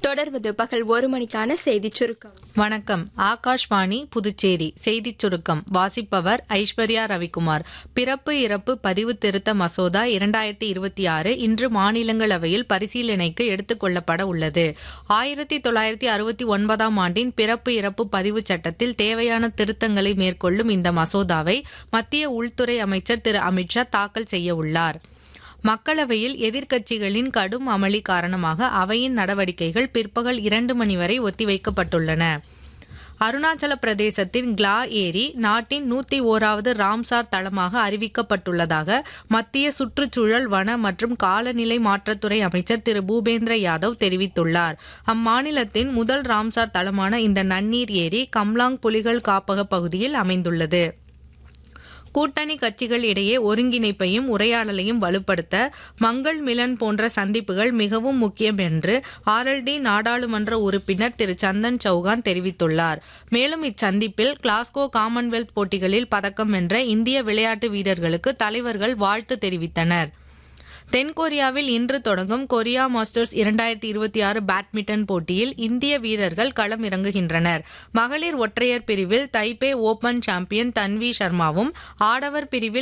தொடர்வது பகல் ஒரு மணிக்கான செய்திச் சுருக்கம் வணக்கம் ஆகாஷ்வாணி புதுச்சேரி செய்திச் சுருக்கம் வாசிப்பவர் ஐஸ்வர்யா ரவிக்குமார் பிறப்பு இறப்பு பதிவு திருத்த மசோதா இரண்டாயிரத்தி இருபத்தி ஆறு இன்று மாநிலங்களவையில் பரிசீலனைக்கு எடுத்துக் கொள்ளப்பட உள்ளது ஆயிரத்தி தொள்ளாயிரத்தி அறுபத்தி ஒன்பதாம் ஆண்டின் பிறப்பு இறப்பு பதிவு சட்டத்தில் தேவையான திருத்தங்களை மேற்கொள்ளும் இந்த மசோதாவை மத்திய உள்துறை அமைச்சர் திரு அமித்ஷா தாக்கல் செய்ய உள்ளார் மக்களவையில் எதிர்க்கட்சிகளின் கடும் அமளி காரணமாக அவையின் நடவடிக்கைகள் பிற்பகல் இரண்டு மணி வரை ஒத்திவைக்கப்பட்டுள்ளன அருணாச்சல பிரதேசத்தின் கிளா ஏரி நாட்டின் நூத்தி ஓராவது ராம்சார் தளமாக அறிவிக்கப்பட்டுள்ளதாக மத்திய சுற்றுச்சூழல் வன மற்றும் காலநிலை மாற்றத்துறை அமைச்சர் திரு பூபேந்திர யாதவ் தெரிவித்துள்ளார் அம்மாநிலத்தின் முதல் ராம்சார் தளமான இந்த நன்னீர் ஏரி கம்லாங் புலிகள் காப்பக பகுதியில் அமைந்துள்ளது கூட்டணி கட்சிகள் இடையே ஒருங்கிணைப்பையும் உரையாடலையும் வலுப்படுத்த மங்கள் மிலன் போன்ற சந்திப்புகள் மிகவும் முக்கியம் என்று ஆர்எல்டி நாடாளுமன்ற உறுப்பினர் திரு சந்தன் சௌகான் தெரிவித்துள்ளார் மேலும் இச்சந்திப்பில் கிளாஸ்கோ காமன்வெல்த் போட்டிகளில் பதக்கம் வென்ற இந்திய விளையாட்டு வீரர்களுக்கு தலைவர்கள் வாழ்த்து தெரிவித்தனர் தென்கொரியாவில் இன்று தொடங்கும் கொரியா மாஸ்டர்ஸ் இரண்டாயிரத்தி இருபத்தி ஆறு பேட்மிண்டன் போட்டியில் இந்திய வீரர்கள் களம் இறங்குகின்றனர் மகளிர் ஒற்றையர் பிரிவில் தைபே ஓபன் சாம்பியன் தன்வி சர்மாவும் ஆடவர் பிரிவில்